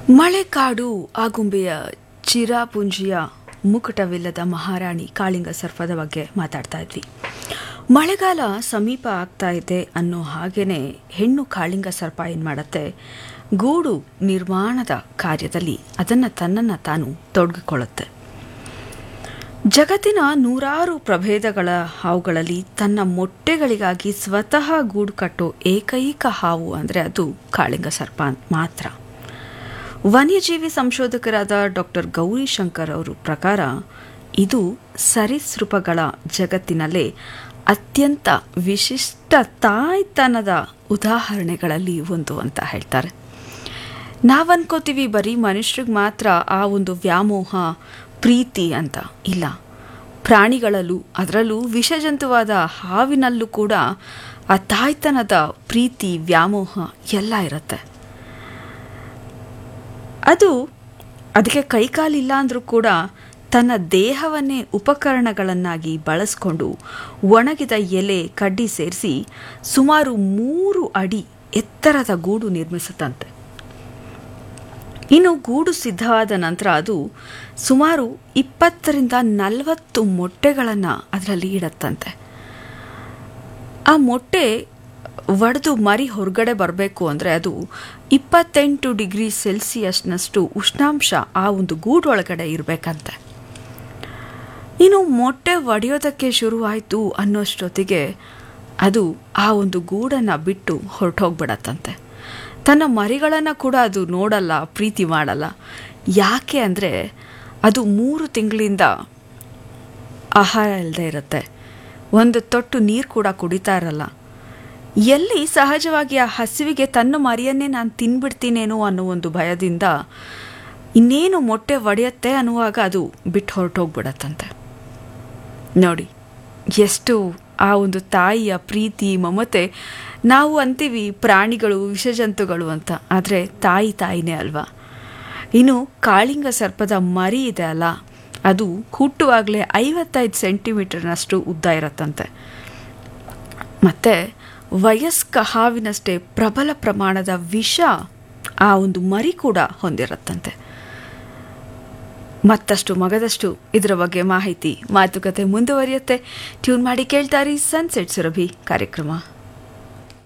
ಮಳೆಕಾಡು ಆಗುಂಬೆಯ ಚಿರಾಪುಂಜಿಯ ಮುಕುಟವಿಲ್ಲದ ಮಹಾರಾಣಿ ಕಾಳಿಂಗ ಸರ್ಪದ ಬಗ್ಗೆ ಮಾತಾಡ್ತಾ ಇದ್ವಿ ಮಳೆಗಾಲ ಸಮೀಪ ಆಗ್ತಾ ಇದೆ ಅನ್ನೋ ಹಾಗೇನೆ ಹೆಣ್ಣು ಕಾಳಿಂಗ ಸರ್ಪ ಏನು ಮಾಡುತ್ತೆ ಗೂಡು ನಿರ್ಮಾಣದ ಕಾರ್ಯದಲ್ಲಿ ಅದನ್ನು ತನ್ನನ್ನು ತಾನು ತೊಡಗಿಕೊಳ್ಳುತ್ತೆ ಜಗತ್ತಿನ ನೂರಾರು ಪ್ರಭೇದಗಳ ಹಾವುಗಳಲ್ಲಿ ತನ್ನ ಮೊಟ್ಟೆಗಳಿಗಾಗಿ ಸ್ವತಃ ಗೂಡು ಕಟ್ಟೋ ಏಕೈಕ ಹಾವು ಅಂದರೆ ಅದು ಕಾಳಿಂಗ ಸರ್ಪ ಮಾತ್ರ ವನ್ಯಜೀವಿ ಸಂಶೋಧಕರಾದ ಡಾಕ್ಟರ್ ಗೌರಿ ಶಂಕರ್ ಅವರು ಪ್ರಕಾರ ಇದು ಸರೀಸೃಪಗಳ ಜಗತ್ತಿನಲ್ಲೇ ಅತ್ಯಂತ ವಿಶಿಷ್ಟ ತಾಯ್ತನದ ಉದಾಹರಣೆಗಳಲ್ಲಿ ಒಂದು ಅಂತ ಹೇಳ್ತಾರೆ ನಾವು ಅನ್ಕೋತೀವಿ ಬರೀ ಮನುಷ್ಯರಿಗೆ ಮಾತ್ರ ಆ ಒಂದು ವ್ಯಾಮೋಹ ಪ್ರೀತಿ ಅಂತ ಇಲ್ಲ ಪ್ರಾಣಿಗಳಲ್ಲೂ ಅದರಲ್ಲೂ ವಿಷಜಂತುವಾದ ಹಾವಿನಲ್ಲೂ ಕೂಡ ಆ ತಾಯ್ತನದ ಪ್ರೀತಿ ವ್ಯಾಮೋಹ ಎಲ್ಲ ಇರುತ್ತೆ ಅದು ಅದಕ್ಕೆ ಕೈಕಾಲಿಲ್ಲ ಅಂದರೂ ಕೂಡ ತನ್ನ ದೇಹವನ್ನೇ ಉಪಕರಣಗಳನ್ನಾಗಿ ಬಳಸ್ಕೊಂಡು ಒಣಗಿದ ಎಲೆ ಕಡ್ಡಿ ಸೇರಿಸಿ ಸುಮಾರು ಮೂರು ಅಡಿ ಎತ್ತರದ ಗೂಡು ನಿರ್ಮಿಸುತ್ತಂತೆ ಇನ್ನು ಗೂಡು ಸಿದ್ಧವಾದ ನಂತರ ಅದು ಸುಮಾರು ಇಪ್ಪತ್ತರಿಂದ ನಲವತ್ತು ಮೊಟ್ಟೆಗಳನ್ನು ಅದರಲ್ಲಿ ಇಡತ್ತಂತೆ ಆ ಮೊಟ್ಟೆ ಒಡೆದು ಮರಿ ಹೊರಗಡೆ ಬರಬೇಕು ಅಂದರೆ ಅದು ಇಪ್ಪತ್ತೆಂಟು ಡಿಗ್ರಿ ಸೆಲ್ಸಿಯಸ್ನಷ್ಟು ಉಷ್ಣಾಂಶ ಆ ಒಂದು ಗೂಡೊಳಗಡೆ ಇರಬೇಕಂತೆ ಇನ್ನು ಮೊಟ್ಟೆ ಒಡೆಯೋದಕ್ಕೆ ಶುರುವಾಯಿತು ಅನ್ನೋಷ್ಟೊತ್ತಿಗೆ ಅದು ಆ ಒಂದು ಗೂಡನ್ನು ಬಿಟ್ಟು ಹೊರಟೋಗ್ಬಿಡತ್ತಂತೆ ತನ್ನ ಮರಿಗಳನ್ನು ಕೂಡ ಅದು ನೋಡಲ್ಲ ಪ್ರೀತಿ ಮಾಡಲ್ಲ ಯಾಕೆ ಅಂದರೆ ಅದು ಮೂರು ತಿಂಗಳಿಂದ ಆಹಾರ ಇಲ್ಲದೆ ಇರುತ್ತೆ ಒಂದು ತೊಟ್ಟು ನೀರು ಕೂಡ ಕುಡಿತಾ ಇರಲ್ಲ ಎಲ್ಲಿ ಸಹಜವಾಗಿ ಆ ಹಸಿವಿಗೆ ತನ್ನ ಮರಿಯನ್ನೇ ನಾನು ತಿನ್ಬಿಡ್ತೀನೇನೋ ಅನ್ನೋ ಒಂದು ಭಯದಿಂದ ಇನ್ನೇನು ಮೊಟ್ಟೆ ಒಡೆಯುತ್ತೆ ಅನ್ನುವಾಗ ಅದು ಬಿಟ್ಟು ಹೊರಟೋಗ್ಬಿಡತ್ತಂತೆ ನೋಡಿ ಎಷ್ಟು ಆ ಒಂದು ತಾಯಿಯ ಪ್ರೀತಿ ಮಮತೆ ನಾವು ಅಂತೀವಿ ಪ್ರಾಣಿಗಳು ವಿಷಜಂತುಗಳು ಅಂತ ಆದರೆ ತಾಯಿ ತಾಯಿನೇ ಅಲ್ವಾ ಇನ್ನು ಕಾಳಿಂಗ ಸರ್ಪದ ಮರಿ ಇದೆ ಅಲ್ಲ ಅದು ಹುಟ್ಟುವಾಗಲೇ ಐವತ್ತೈದು ಸೆಂಟಿಮೀಟರ್ನಷ್ಟು ಉದ್ದ ಇರತ್ತಂತೆ ಮತ್ತು ವಯಸ್ಕ ಹಾವಿನಷ್ಟೇ ಪ್ರಬಲ ಪ್ರಮಾಣದ ವಿಷ ಆ ಒಂದು ಮರಿ ಕೂಡ ಹೊಂದಿರತ್ತಂತೆ ಮತ್ತಷ್ಟು ಮಗದಷ್ಟು ಇದರ ಬಗ್ಗೆ ಮಾಹಿತಿ ಮಾತುಕತೆ ಮುಂದುವರಿಯುತ್ತೆ ಟ್ಯೂನ್ ಮಾಡಿ ಕೇಳ್ತಾರಿ ಸನ್ಸೆಟ್ ಸುರಭಿ ಕಾರ್ಯಕ್ರಮ